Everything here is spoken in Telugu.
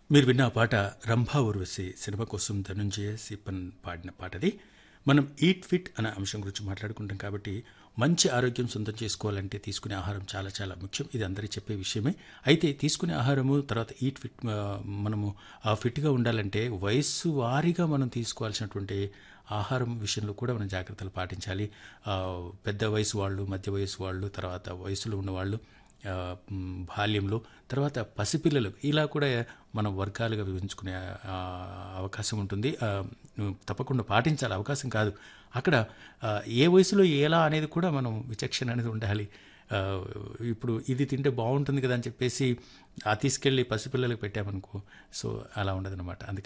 మీరు విన్న ఆ పాట రంభా ఉర్వశి సినిమా కోసం ధనుంజయ సిప్పన్ పాడిన పాటది మనం ఈట్ ఫిట్ అనే అంశం గురించి మాట్లాడుకుంటాం కాబట్టి మంచి ఆరోగ్యం సొంతం చేసుకోవాలంటే తీసుకునే ఆహారం చాలా చాలా ముఖ్యం ఇది అందరికీ చెప్పే విషయమే అయితే తీసుకునే ఆహారము తర్వాత ఈట్ ఫిట్ ఆ, మనము ఆ ఫిట్గా ఉండాలంటే వయస్సు వారీగా మనం తీసుకోవాల్సినటువంటి ఆహారం విషయంలో కూడా మనం జాగ్రత్తలు పాటించాలి ఆ, పెద్ద వయసు వాళ్ళు మధ్య వయసు వాళ్ళు తర్వాత వయసులో ఉన్నవాళ్ళు ఆ, మ్, బాల్యంలో తర్వాత పసిపిల్లలు ఇలా కూడా మనం వర్గాలుగా విభజించుకునే ఆ, అవకాశం ఉంటుంది ఆ, మ్, తప్పకుండా పాటించాలి అవకాశం కాదు అక్కడ ఆ, ఏ వయసులో ఎలా అనేది కూడా మనం విచక్షణ అనేది ఉండాలి ఆ, ఇప్పుడు ఇది తింటే బాగుంటుంది కదా అని చెప్పేసి ఆ తీసుకెళ్ళి పసిపిల్లలకు పెట్టామనుకో సో అలా ఉండదన్నమాట అందుకే